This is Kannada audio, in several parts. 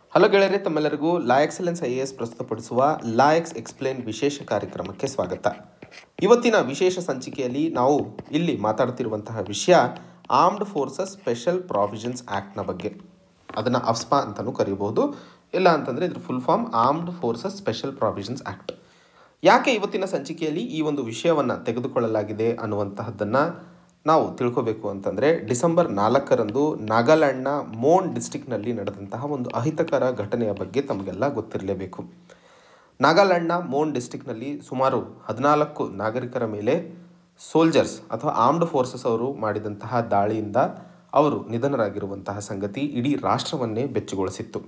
ಹಲೋ ಗೆಳೆಯರೆ ತಮ್ಮೆಲ್ಲರಿಗೂ law excellence I A S ಪ್ರಸ್ತುತಪಡಿಸುವ ಲಾ ಎಕ್ಸ್ ಎಕ್ಸ್ಪ್ಲೇನ್ ವಿಶೇಷ ಕಾರ್ಯಕ್ರಮಕ್ಕೆ ಸ್ವಾಗತ ಇವತ್ತಿನ ವಿಶೇಷ ಸಂಚಿಕೆಯಲ್ಲಿ ನಾವು ಇಲ್ಲಿ ಮಾತಾಡ್ತಿರುವಂತಹ ವಿಷಯ ಆರ್ಮ್ಡ್ ಫೋರ್ಸಸ್ ಸ್ಪೆಷಲ್ ಪ್ರಾವಿಷನ್ಸ್ ಆ್ಯಕ್ಟ್ನ ಬಗ್ಗೆ ಅದನ್ನು ಅಫ್ಸ್ಪಾ ಅಂತಲೂ ಕರೀಬಹುದು ಇಲ್ಲ ಅಂತಂದರೆ ಇದ್ರ full form armed forces special provisions act ಯಾಕೆ ಇವತ್ತಿನ ಸಂಚಿಕೆಯಲ್ಲಿ ಈ ಒಂದು ವಿಷಯವನ್ನು ತೆಗೆದುಕೊಳ್ಳಲಾಗಿದೆ ಅನ್ನುವಂತಹದ್ದನ್ನು ನಾವು ತಿಳ್ಕೋಬೇಕು ಅಂತಂದರೆ ಡಿಸೆಂಬರ್ ನಾಲ್ಕರಂದು ನಾಗಾಲ್ಯಾಂಡ್ನ ಮೋನ್ ಡಿಸ್ಟಿಕ್ನಲ್ಲಿ ನಡೆದಂತಹ ಒಂದು ಅಹಿತಕರ ಘಟನೆಯ ಬಗ್ಗೆ ತಮಗೆಲ್ಲ ಗೊತ್ತಿರಲೇಬೇಕು ನಾಗಾಲ್ಯಾಂಡ್ನ ಮೋನ್ ಡಿಸ್ಟಿಕ್ನಲ್ಲಿ ಸುಮಾರು ಹದಿನಾಲ್ಕು ನಾಗರಿಕರ ಮೇಲೆ ಸೋಲ್ಜರ್ಸ್ ಅಥವಾ ಆರ್ಮ್ಡ್ ಫೋರ್ಸಸ್ ಅವರು ಮಾಡಿದಂತಹ ದಾಳಿಯಿಂದ ಅವರು ನಿಧನರಾಗಿರುವಂತಹ ಸಂಗತಿ ಇಡೀ ರಾಷ್ಟ್ರವನ್ನೇ ಬೆಚ್ಚಗೊಳಿಸಿತ್ತು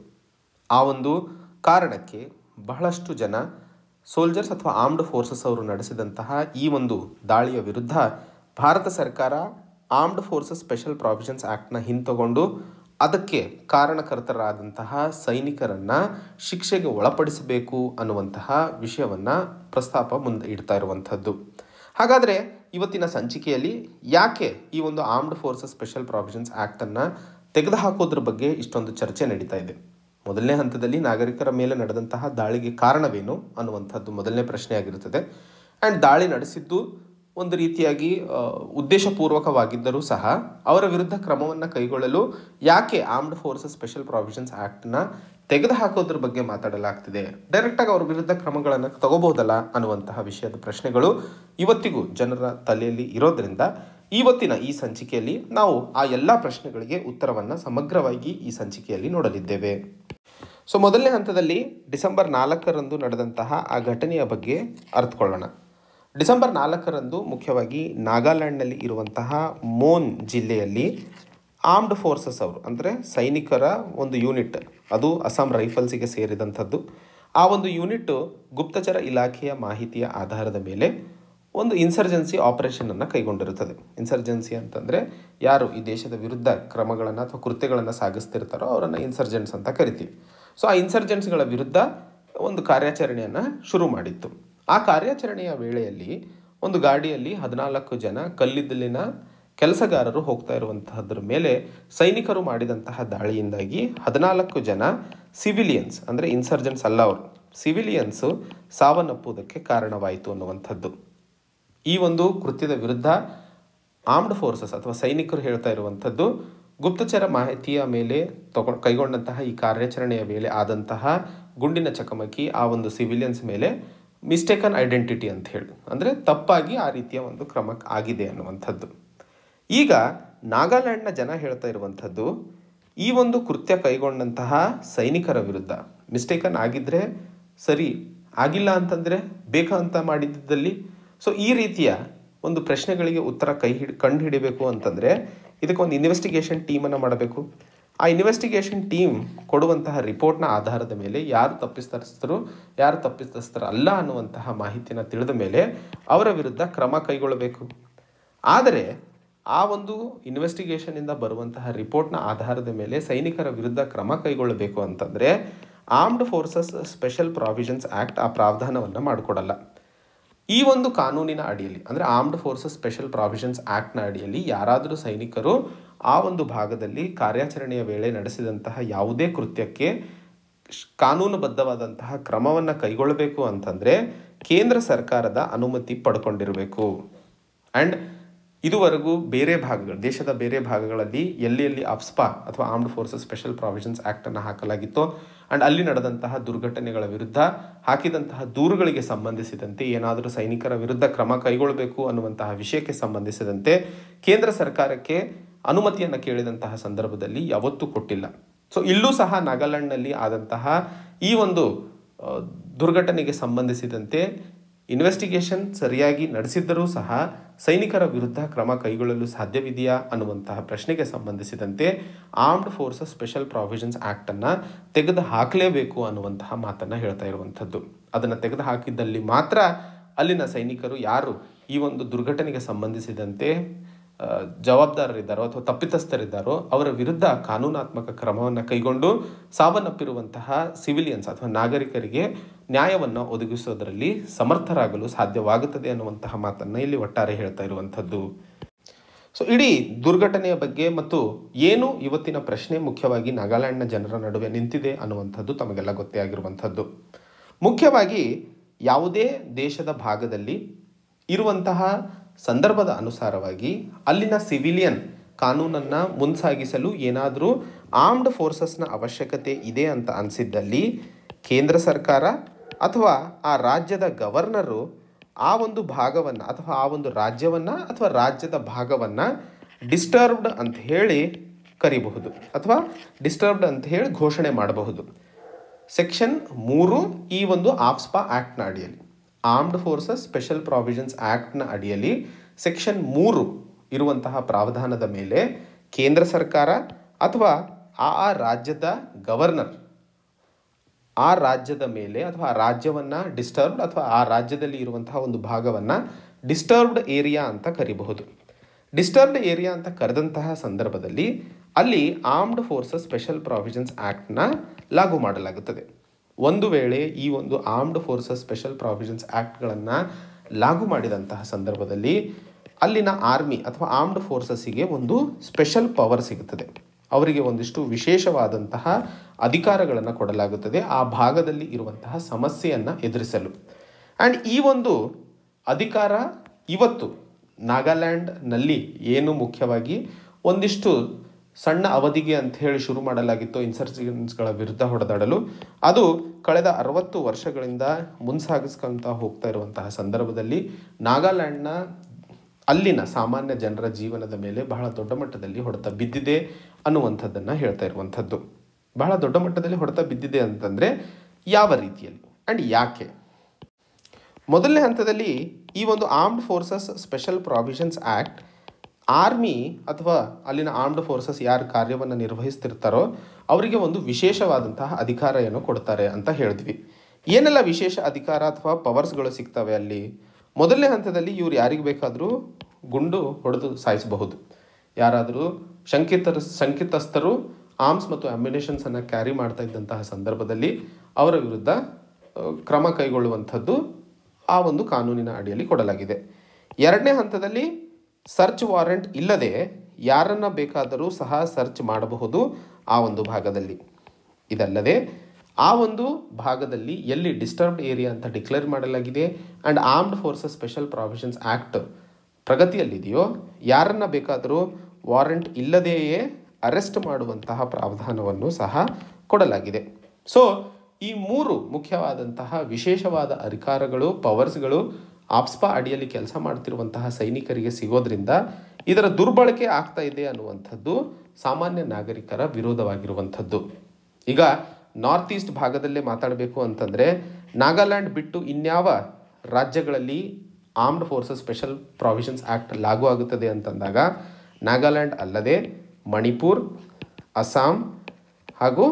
ಆ ಒಂದು ಕಾರಣಕ್ಕೆ ಬಹಳಷ್ಟು ಜನ ಸೋಲ್ಜರ್ಸ್ ಅಥವಾ ಆರ್ಮ್ಡ್ ಫೋರ್ಸಸ್ ಅವರು ನಡೆಸಿದಂತಹ ಈ ಒಂದು ದಾಳಿಯ ವಿರುದ್ಧ ಭಾರತ ಸರ್ಕಾರ ಆರ್ಮ್ಡ್ ಫೋರ್ಸಸ್ ಸ್ಪೆಷಲ್ ಪ್ರಾವಿಷನ್ಸ್ ಆ್ಯಕ್ಟ್ನ ಹಿಂತಗೊಂಡು ಅದಕ್ಕೆ ಕಾರಣಕರ್ತರಾದಂತಹ ಸೈನಿಕರನ್ನು ಶಿಕ್ಷೆಗೆ ಒಳಪಡಿಸಬೇಕು ಅನ್ನುವಂತಹ ವಿಷಯವನ್ನು ಪ್ರಸ್ತಾಪ ಮುಂದೆ ಇಡ್ತಾ ಇರುವಂಥದ್ದು ಹಾಗಾದರೆ ಇವತ್ತಿನ ಸಂಚಿಕೆಯಲ್ಲಿ ಯಾಕೆ ಈ ಒಂದು ಆರ್ಮ್ಡ್ ಫೋರ್ಸಸ್ ಸ್ಪೆಷಲ್ ಪ್ರಾವಿಷನ್ಸ್ ಆ್ಯಕ್ಟನ್ನು ತೆಗೆದುಹಾಕೋದ್ರ ಬಗ್ಗೆ ಇಷ್ಟೊಂದು ಚರ್ಚೆ ನಡೀತಾ ಇದೆ ಮೊದಲನೇ ಹಂತದಲ್ಲಿ ನಾಗರಿಕರ ಮೇಲೆ ನಡೆದಂತಹ ದಾಳಿಗೆ ಕಾರಣವೇನು ಅನ್ನುವಂಥದ್ದು ಮೊದಲನೇ ಪ್ರಶ್ನೆ ಆಗಿರುತ್ತದೆ ಆ್ಯಂಡ್ ದಾಳಿ ನಡೆಸಿದ್ದು ಒಂದು ರೀತಿಯಾಗಿ ಆ, ಉದ್ದೇಶಪೂರ್ವಕವಾಗಿದ್ದರೂ ಸಹ ಅವರ ವಿರುದ್ಧ ಕ್ರಮವನ್ನು ಕೈಗೊಳ್ಳಲು ಯಾಕೆ ಆರ್ಮ್ಡ್ ಫೋರ್ಸಸ್ ಸ್ಪೆಷಲ್ ಪ್ರಾವಿಷನ್ಸ್ ಆ್ಯಕ್ಟ್ನ ತೆಗೆದುಹಾಕೋದ್ರ ಬಗ್ಗೆ ಮಾತಾಡಲಾಗ್ತಿದೆ ಡೈರೆಕ್ಟಾಗಿ ಅವ್ರ ವಿರುದ್ಧ ಕ್ರಮಗಳನ್ನು ತಗೋಬಹುದಲ್ಲ ಅನ್ನುವಂತಹ ವಿಷಯದ ಪ್ರಶ್ನೆಗಳು ಇವತ್ತಿಗೂ ಜನರ ತಲೆಯಲ್ಲಿ ಇರೋದ್ರಿಂದ ಇವತ್ತಿನ ಈ ಸಂಚಿಕೆಯಲ್ಲಿ ನಾವು ಆ ಎಲ್ಲ ಪ್ರಶ್ನೆಗಳಿಗೆ ಉತ್ತರವನ್ನು ಸಮಗ್ರವಾಗಿ ಈ ಸಂಚಿಕೆಯಲ್ಲಿ ನೋಡಲಿದ್ದೇವೆ ಸೊ ಮೊದಲನೇ ಹಂತದಲ್ಲಿ ಡಿಸೆಂಬರ್ ನಾಲ್ಕರಂದು ನಡೆದಂತಹ ಆ ಘಟನೆಯ ಬಗ್ಗೆ ಅರ್ಥಕೊಳ್ಳೋಣ ಡಿಸೆಂಬರ್ ನಾಲ್ಕರಂದು ಮುಖ್ಯವಾಗಿ ನಾಗಾಲ್ಯಾಂಡ್ನಲ್ಲಿ ಇರುವಂತಹ ಮೋನ್ ಜಿಲ್ಲೆಯಲ್ಲಿ ಆರ್ಮ್ಡ್ ಫೋರ್ಸಸ್ ಅವರು ಅಂದರೆ ಸೈನಿಕರ ಒಂದು ಯೂನಿಟ್ ಅದು ಅಸ್ಸಾಂ ರೈಫಲ್ಸಿಗೆ ಸೇರಿದಂಥದ್ದು ಆ ಒಂದು ಯೂನಿಟ್ ಗುಪ್ತಚರ ಇಲಾಖೆಯ ಮಾಹಿತಿಯ ಆಧಾರದ ಮೇಲೆ ಒಂದು ಇನ್ಸರ್ಜೆನ್ಸಿ ಆಪರೇಷನನ್ನು ಕೈಗೊಂಡಿರುತ್ತದೆ ಇನ್ಸರ್ಜೆನ್ಸಿ ಅಂತಂದರೆ ಯಾರು ಈ ದೇಶದ ವಿರುದ್ಧ ಕ್ರಮಗಳನ್ನು ಅಥವಾ ಕೃತ್ಯಗಳನ್ನು ಸಾಗಿಸ್ತಿರ್ತಾರೋ ಅವರನ್ನು ಇನ್ಸರ್ಜೆಂಟ್ಸ್ ಅಂತ ಕರಿತೀವಿ ಸೊ ಆ ಇನ್ಸರ್ಜೆಂಟ್ಸ್ಗಳ ವಿರುದ್ಧ ಒಂದು ಕಾರ್ಯಾಚರಣೆಯನ್ನು ಶುರು ಮಾಡಿತ್ತು ಆ ಕಾರ್ಯಾಚರಣೆಯ ವೇಳೆಯಲ್ಲಿ ಒಂದು ಗಾಡಿಯಲ್ಲಿ ಹದಿನಾಲ್ಕು ಜನ ಕಲ್ಲಿದ್ದಲಿನ ಕೆಲಸಗಾರರು ಹೋಗ್ತಾ ಇರುವಂತಹದ್ರ ಮೇಲೆ ಸೈನಿಕರು ಮಾಡಿದಂತಹ ದಾಳಿಯಿಂದಾಗಿ ಹದಿನಾಲ್ಕು ಜನ ಸಿವಿಲಿಯನ್ಸ್ ಅಂದರೆ ಇನ್ಸರ್ಜೆಂಟ್ಸ್ ಅಲ್ಲ ಅವರು ಸಿವಿಲಿಯನ್ಸು ಸಾವನ್ನಪ್ಪುವುದಕ್ಕೆ ಕಾರಣವಾಯಿತು ಅನ್ನುವಂಥದ್ದು ಈ ಒಂದು ಕೃತ್ಯದ ವಿರುದ್ಧ ಆರ್ಮ್ಡ್ ಫೋರ್ಸಸ್ ಅಥವಾ ಸೈನಿಕರು ಹೇಳ್ತಾ ಇರುವಂಥದ್ದು ಗುಪ್ತಚರ ಮಾಹಿತಿಯ ಮೇಲೆ ತಗೊ ಕೈಗೊಂಡಂತಹ ಈ ಕಾರ್ಯಾಚರಣೆಯ ವೇಳೆ ಆದಂತಹ ಗುಂಡಿನ ಚಕಮಕಿ ಆ ಒಂದು ಸಿವಿಲಿಯನ್ಸ್ ಮೇಲೆ ಮಿಸ್ಟೇಕನ್ ಐಡೆಂಟಿಟಿ ಅಂತ ಹೇಳಿ ಅಂದರೆ ತಪ್ಪಾಗಿ ಆ ರೀತಿಯ ಒಂದು ಕ್ರಮ ಆಗಿದೆ ಅನ್ನುವಂಥದ್ದು ಈಗ ನಾಗಾಲ್ಯಾಂಡ್ನ ಜನ ಹೇಳ್ತಾ ಇರುವಂಥದ್ದು ಈ ಒಂದು ಕೃತ್ಯ ಕೈಗೊಂಡಂತಹ ಸೈನಿಕರ ವಿರುದ್ಧ ಮಿಸ್ಟೇಕನ್ ಆಗಿದ್ದರೆ ಸರಿ ಆಗಿಲ್ಲ ಅಂತಂದರೆ ಬೇಕಾ ಅಂತ ಮಾಡಿದ್ದಲ್ಲಿ ಸೊ ಈ ರೀತಿಯ ಒಂದು ಪ್ರಶ್ನೆಗಳಿಗೆ ಉತ್ತರ ಕೈ ಹಿಡ್ ಕಂಡು ಹಿಡಿಬೇಕು ಅಂತಂದರೆ ಇದಕ್ಕೆ ಒಂದು ಇನ್ವೆಸ್ಟಿಗೇಷನ್ ಟೀಮನ್ನು ಮಾಡಬೇಕು ಆ ಇನ್ವೆಸ್ಟಿಗೇಷನ್ ಟೀಮ್ ಕೊಡುವಂತಹ ರಿಪೋರ್ಟ್ನ ಆಧಾರದ ಮೇಲೆ ಯಾರು ತಪ್ಪಿತಸ್ಥರು ಯಾರು ತಪ್ಪಿತಸ್ಥರು ಅಲ್ಲ ಅನ್ನುವಂತಹ ಮಾಹಿತಿನ ತಿಳಿದ ಮೇಲೆ ಅವರ ವಿರುದ್ಧ ಕ್ರಮ ಕೈಗೊಳ್ಳಬೇಕು ಆದರೆ ಆ ಒಂದು ಇನ್ವೆಸ್ಟಿಗೇಷನಿಂದ ಬರುವಂತಹ ರಿಪೋರ್ಟ್ನ ಆಧಾರದ ಮೇಲೆ ಸೈನಿಕರ ವಿರುದ್ಧ ಕ್ರಮ ಕೈಗೊಳ್ಳಬೇಕು ಅಂತಂದರೆ armed forces special provisions act ಆ ಪ್ರಾವಧಾನವನ್ನು ಮಾಡಿಕೊಡಲ್ಲ ಈ ಒಂದು ಕಾನೂನಿನ ಅಡಿಯಲ್ಲಿ ಅಂದರೆ ಆರ್ಮ್ಡ್ ಫೋರ್ಸಸ್ ಸ್ಪೆಷಲ್ ಪ್ರಾವಿಷನ್ಸ್ ಆ್ಯಕ್ಟ್ನ ಅಡಿಯಲ್ಲಿ ಯಾರಾದರೂ ಸೈನಿಕರು ಆ ಒಂದು ಭಾಗದಲ್ಲಿ ಕಾರ್ಯಾಚರಣೆಯ ವೇಳೆ ನಡೆಸಿದಂತಹ ಯಾವುದೇ ಕೃತ್ಯಕ್ಕೆ ಶ್- ಕಾನೂನುಬದ್ಧವಾದಂತಹ ಕ್ರಮವನ್ನು ಕೈಗೊಳ್ಳಬೇಕು ಅಂತಂದರೆ ಕೇಂದ್ರ ಸರ್ಕಾರದ ಅನುಮತಿ ಪಡ್ಕೊಂಡಿರಬೇಕು ಆ್ಯಂಡ್ ಇದುವರೆಗೂ ಬೇರೆ ಭಾಗಗಳು ದೇಶದ ಬೇರೆ ಭಾಗಗಳಲ್ಲಿ ಎಲ್ಲಿ ಎಲ್ಲಿ ಅಫ್ಸ್ಪಾ ಅಥವಾ ಆರ್ಮ್ಡ್ ಫೋರ್ಸಸ್ ಸ್ಪೆಷಲ್ ಪ್ರಾವಿಷನ್ಸ್ ಆ್ಯಕ್ಟನ್ನು ಹಾಕಲಾಗಿತ್ತೋ ಆ್ಯಂಡ್ ಅಲ್ಲಿ ನಡೆದಂತಹ ದುರ್ಘಟನೆಗಳ ವಿರುದ್ಧ ಹಾಕಿದಂತಹ ದೂರುಗಳಿಗೆ ಸಂಬಂಧಿಸಿದಂತೆ ಏನಾದರೂ ಸೈನಿಕರ ವಿರುದ್ಧ ಕ್ರಮ ಕೈಗೊಳ್ಳಬೇಕು ಅನ್ನುವಂತಹ ವಿಷಯಕ್ಕೆ ಸಂಬಂಧಿಸಿದಂತೆ ಕೇಂದ್ರ ಸರ್ಕಾರಕ್ಕೆ ಅನುಮತಿಯನ್ನು ಕೇಳಿದಂತಹ ಸಂದರ್ಭದಲ್ಲಿ ಯಾವತ್ತೂ ಕೊಟ್ಟಿಲ್ಲ ಸೊ ಇಲ್ಲೂ ಸಹ ನಾಗಾಲ್ಯಾಂಡ್ನಲ್ಲಿ ಆದಂತಹ ಈ ಒಂದು ಆ, ದುರ್ಘಟನೆಗೆ ಸಂಬಂಧಿಸಿದಂತೆ ಇನ್ವೆಸ್ಟಿಗೇಷನ್ ಸರಿಯಾಗಿ ನಡೆಸಿದ್ದರೂ ಸಹ ಸೈನಿಕರ ವಿರುದ್ಧ ಕ್ರಮ ಕೈಗೊಳ್ಳಲು ಸಾಧ್ಯವಿದೆಯಾ ಅನ್ನುವಂತಹ ಪ್ರಶ್ನೆಗೆ ಸಂಬಂಧಿಸಿದಂತೆ ಆರ್ಮ್ಡ್ ಫೋರ್ಸಸ್ ಸ್ಪೆಷಲ್ ಪ್ರಾವಿಷನ್ಸ್ ಆ್ಯಕ್ಟನ್ನು ತೆಗೆದು ಹಾಕಲೇಬೇಕು ಅನ್ನುವಂತಹ ಮಾತನ್ನು ಹೇಳ್ತಾ ಇರುವಂಥದ್ದು ಅದನ್ನು ತೆಗೆದು ಹಾಕಿದ್ದಲ್ಲಿ ಮಾತ್ರ ಅಲ್ಲಿನ ಸೈನಿಕರು ಯಾರು ಈ ಒಂದು ದುರ್ಘಟನೆಗೆ ಸಂಬಂಧಿಸಿದಂತೆ ಆ, ಜವಾಬ್ದಾರರಿದ್ದಾರೋ ಅಥವಾ ತಪ್ಪಿತಸ್ಥರಿದ್ದಾರೋ ಅವರ ವಿರುದ್ಧ ಕಾನೂನಾತ್ಮಕ ಕ್ರಮವನ್ನು ಕೈಗೊಂಡು ಸಾವನ್ನಪ್ಪಿರುವಂತಹ ಸಿವಿಲಿಯನ್ಸ್ ಅಥವಾ ನಾಗರಿಕರಿಗೆ ನ್ಯಾಯವನ್ನು ಒದಗಿಸೋದರಲ್ಲಿ ಸಮರ್ಥರಾಗಲು ಸಾಧ್ಯವಾಗುತ್ತದೆ ಅನ್ನುವಂತಹ ಮಾತನ್ನು ಇಲ್ಲಿ ಒಟ್ಟಾರೆ ಹೇಳ್ತಾ ಇರುವಂಥದ್ದು ಸೊ ಇಡೀ ದುರ್ಘಟನೆಯ ಬಗ್ಗೆ ಮತ್ತು ಏನು ಇವತ್ತಿನ ಪ್ರಶ್ನೆ ಮುಖ್ಯವಾಗಿ ನಾಗಾಲ್ಯಾಂಡ್ನ ಜನರ ನಡುವೆ ನಿಂತಿದೆ ಅನ್ನುವಂಥದ್ದು ತಮಗೆಲ್ಲ ಗೊತ್ತೇ ಆಗಿರುವಂಥದ್ದು ಮುಖ್ಯವಾಗಿ ಯಾವುದೇ ದೇಶದ ಭಾಗದಲ್ಲಿ ಇರುವಂತಹ ಸಂದರ್ಭದ ಅನುಸಾರವಾಗಿ ಅಲ್ಲಿನ ಸಿವಿಲಿಯನ್ ಕಾನೂನನ್ನು ಮುನ್ಸಾಗಿಸಲು ಏನಾದರೂ ಆರ್ಮ್ಡ್ ಫೋರ್ಸಸ್ನ ಅವಶ್ಯಕತೆ ಇದೆ ಅಂತ ಅನಿಸಿದ್ದಲ್ಲಿ ಕೇಂದ್ರ ಸರ್ಕಾರ ಅಥವಾ ಆ ರಾಜ್ಯದ ಗವರ್ನರು ಆ ಒಂದು ಭಾಗವನ್ನು ಅಥವಾ ಆ ಒಂದು ರಾಜ್ಯವನ್ನು ಅಥವಾ ರಾಜ್ಯದ ಭಾಗವನ್ನು ಡಿಸ್ಟರ್ಬ್ಡ್ ಅಂತ ಹೇಳಿ ಕರಿಬಹುದು ಅಥವಾ ಡಿಸ್ಟರ್ಬ್ಡ್ ಅಂತ ಹೇಳಿ ಘೋಷಣೆ ಮಾಡಬಹುದು ಸೆಕ್ಷನ್ ಮೂರು ಈ ಒಂದು ಆಫ್ಸ್ಪಾ ಆ್ಯಕ್ಟ್ನ ಅಡಿಯಲ್ಲಿ ಆರ್ಮ್ಡ್ ಫೋರ್ಸಸ್ ಸ್ಪೆಷಲ್ ಪ್ರಾವಿಷನ್ಸ್ ಆ್ಯಕ್ಟ್ನ ಅಡಿಯಲ್ಲಿ ಸೆಕ್ಷನ್ ಮೂರು ಇರುವಂತಹ ಪ್ರಾವಧಾನದ ಮೇಲೆ ಕೇಂದ್ರ ಸರ್ಕಾರ ಅಥವಾ ಆ ಆ ರಾಜ್ಯದ ಗವರ್ನರ್ ಆ ರಾಜ್ಯದ ಮೇಲೆ ಅಥವಾ ಆ ರಾಜ್ಯವನ್ನು ಡಿಸ್ಟರ್ಬ್ಡ್ ಅಥವಾ ಆ ರಾಜ್ಯದಲ್ಲಿ ಇರುವಂತಹ ಒಂದು ಭಾಗವನ್ನು ಡಿಸ್ಟರ್ಬ್ಡ್ ಏರಿಯಾ ಅಂತ ಕರಿಬಹುದು ಡಿಸ್ಟರ್ಬ್ಡ್ ಏರಿಯಾ ಅಂತ ಕರೆದಂತಹ ಸಂದರ್ಭದಲ್ಲಿ ಅಲ್ಲಿ ಆರ್ಮ್ಡ್ ಫೋರ್ಸಸ್ ಸ್ಪೆಷಲ್ ಪ್ರಾವಿಷನ್ಸ್ ಆ್ಯಕ್ಟ್ನ ಲಾಗು ಮಾಡಲಾಗುತ್ತದೆ ಒಂದು ವೇಳೆ ಈ ಒಂದು ಆರ್ಮ್ಡ್ ಫೋರ್ಸಸ್ ಸ್ಪೆಷಲ್ ಪ್ರಾವಿಷನ್ಸ್ ಆ್ಯಕ್ಟ್ಗಳನ್ನು ಲಾಗು ಮಾಡಿದಂತಹ ಸಂದರ್ಭದಲ್ಲಿ ಅಲ್ಲಿನ ಆರ್ಮಿ ಅಥವಾ ಆರ್ಮ್ಡ್ ಫೋರ್ಸಸ್ಸಿಗೆ ಒಂದು ಸ್ಪೆಷಲ್ ಪವರ್ ಸಿಗುತ್ತದೆ ಅವರಿಗೆ ಒಂದಿಷ್ಟು ವಿಶೇಷವಾದಂತಹ ಅಧಿಕಾರಗಳನ್ನು ಕೊಡಲಾಗುತ್ತದೆ ಆ ಭಾಗದಲ್ಲಿ ಇರುವಂತಹ ಸಮಸ್ಯೆಯನ್ನು ಎದುರಿಸಲು ಆ್ಯಂಡ್ ಈ ಒಂದು ಅಧಿಕಾರ ಇವತ್ತು ನಾಗಾಲ್ಯಾಂಡ್ನಲ್ಲಿ ಏನು ಮುಖ್ಯವಾಗಿ ಒಂದಿಷ್ಟು ಸಣ್ಣ ಅವಧಿಗೆ ಅಂತ ಹೇಳಿ ಶುರು ಮಾಡಲಾಗಿತ್ತು ಇನ್ಸರ್ಜೆನ್ಸ್ಗಳ ವಿರುದ್ಧ ಹೊಡೆದಾಡಲು ಅದು ಕಳೆದ ಅರವತ್ತು ವರ್ಷಗಳಿಂದ ಮುನ್ಸಾಗಿಸ್ಕೊಂತ ಹೋಗ್ತಾ ಇರುವಂತಹ ಸಂದರ್ಭದಲ್ಲಿ ನಾಗಾಲ್ಯಾಂಡ್ನ ಅಲ್ಲಿನ ಸಾಮಾನ್ಯ ಜನರ ಜೀವನದ ಮೇಲೆ ಬಹಳ ದೊಡ್ಡ ಮಟ್ಟದಲ್ಲಿ ಹೊಡೆತ ಬಿದ್ದಿದೆ ಅನ್ನುವಂಥದ್ದನ್ನು ಹೇಳ್ತಾ ಇರುವಂಥದ್ದು ಬಹಳ ದೊಡ್ಡ ಮಟ್ಟದಲ್ಲಿ ಹೊಡೆತ ಬಿದ್ದಿದೆ ಅಂತಂದರೆ ಯಾವ ರೀತಿಯಲ್ಲಿ ಆ್ಯಂಡ್ ಯಾಕೆ ಮೊದಲನೇ ಹಂತದಲ್ಲಿ ಈ ಒಂದು armed forces special provisions act army ಅಥವಾ ಅಲ್ಲಿನ ಆರ್ಮ್ಡ್ ಫೋರ್ಸಸ್ ಯಾರು ಕಾರ್ಯವನ್ನು ನಿರ್ವಹಿಸ್ತಿರ್ತಾರೋ ಅವರಿಗೆ ಒಂದು ವಿಶೇಷವಾದಂತಹ ಅಧಿಕಾರ ಏನೋ ಕೊಡ್ತಾರೆ ಅಂತ ಹೇಳಿದ್ವಿ ಏನೆಲ್ಲ ವಿಶೇಷ ಅಧಿಕಾರ ಅಥವಾ ಪವರ್ಸ್ಗಳು ಸಿಗ್ತವೆ ಅಲ್ಲಿ ಮೊದಲನೇ ಹಂತದಲ್ಲಿ ಇವ್ರು ಯಾರಿಗೆ ಬೇಕಾದರೂ ಗುಂಡು ಹೊಡೆದು ಸಾಯಿಸಬಹುದು ಯಾರಾದರೂ ಶಂಕಿತರ ಶಂಕಿತಸ್ಥರು ಆರ್ಮ್ಸ್ ಮತ್ತು ಅಮ್ಯುನೇಷನ್ಸನ್ನು ಕ್ಯಾರಿ ಮಾಡ್ತಾ ಇದ್ದಂತಹ ಸಂದರ್ಭದಲ್ಲಿ ಅವರ ವಿರುದ್ಧ ಆ, ಕ್ರಮ ಕೈಗೊಳ್ಳುವಂಥದ್ದು ಆ ಒಂದು ಕಾನೂನಿನ ಅಡಿಯಲ್ಲಿ ಕೊಡಲಾಗಿದೆ ಎರಡನೇ ಹಂತದಲ್ಲಿ ಸರ್ಚ್ ವಾರೆಂಟ್ ಇಲ್ಲದೆ ಯಾರನ್ನ ಬೇಕಾದರೂ ಸಹ ಸರ್ಚ್ ಮಾಡಬಹುದು ಆ ಒಂದು ಭಾಗದಲ್ಲಿ ಇದಲ್ಲದೆ ಆ ಒಂದು ಭಾಗದಲ್ಲಿ ಎಲ್ಲಿ ಡಿಸ್ಟರ್ಬ್ಡ್ ಏರಿಯಾ ಅಂತ ಡಿಕ್ಲೇರ್ ಮಾಡಲಾಗಿದೆ and armed forces special provisions act ಪ್ರಗತಿಯಲ್ಲಿದೆಯೋ ಯಾರನ್ನ ಬೇಕಾದರೂ ವಾರೆಂಟ್ ಇಲ್ಲದೆಯೇ ಅರೆಸ್ಟ್ ಮಾಡುವಂತಹ ಪ್ರಾವಧಾನವನ್ನು ಸಹ ಕೊಡಲಾಗಿದೆ ಸೊ ಈ ಮೂರು ಮುಖ್ಯವಾದಂತಹ ವಿಶೇಷವಾದ ಅಧಿಕಾರಗಳು ಪವರ್ಸ್ಗಳು ಆಪ್ಸ್ಪಾ ಅಡಿಯಲ್ಲಿ ಕೆಲಸ ಮಾಡ್ತಿರುವಂತಹ ಸೈನಿಕರಿಗೆ ಸಿಗೋದ್ರಿಂದ ಇದರ ದುರ್ಬಳಕೆ ಆಗ್ತಾ ಇದೆ ಅನ್ನುವಂಥದ್ದು ಸಾಮಾನ್ಯ ನಾಗರಿಕರ ವಿರೋಧವಾಗಿರುವಂಥದ್ದು ಈಗ ನಾರ್ತ್ ಈಸ್ಟ್ ಭಾಗದಲ್ಲೇ ಮಾತಾಡಬೇಕು ಅಂತಂದರೆ ನಾಗಾಲ್ಯಾಂಡ್ ಬಿಟ್ಟು ಇನ್ಯಾವ ರಾಜ್ಯಗಳಲ್ಲಿ armed forces special provisions act ಲಾಗು ಆಗುತ್ತದೆ ಅಂತಂದಾಗ ನಾಗಾಲ್ಯಾಂಡ್ ಅಲ್ಲದೆ ಮಣಿಪುರ್ ಅಸ್ಸಾಂ ಹಾಗೂ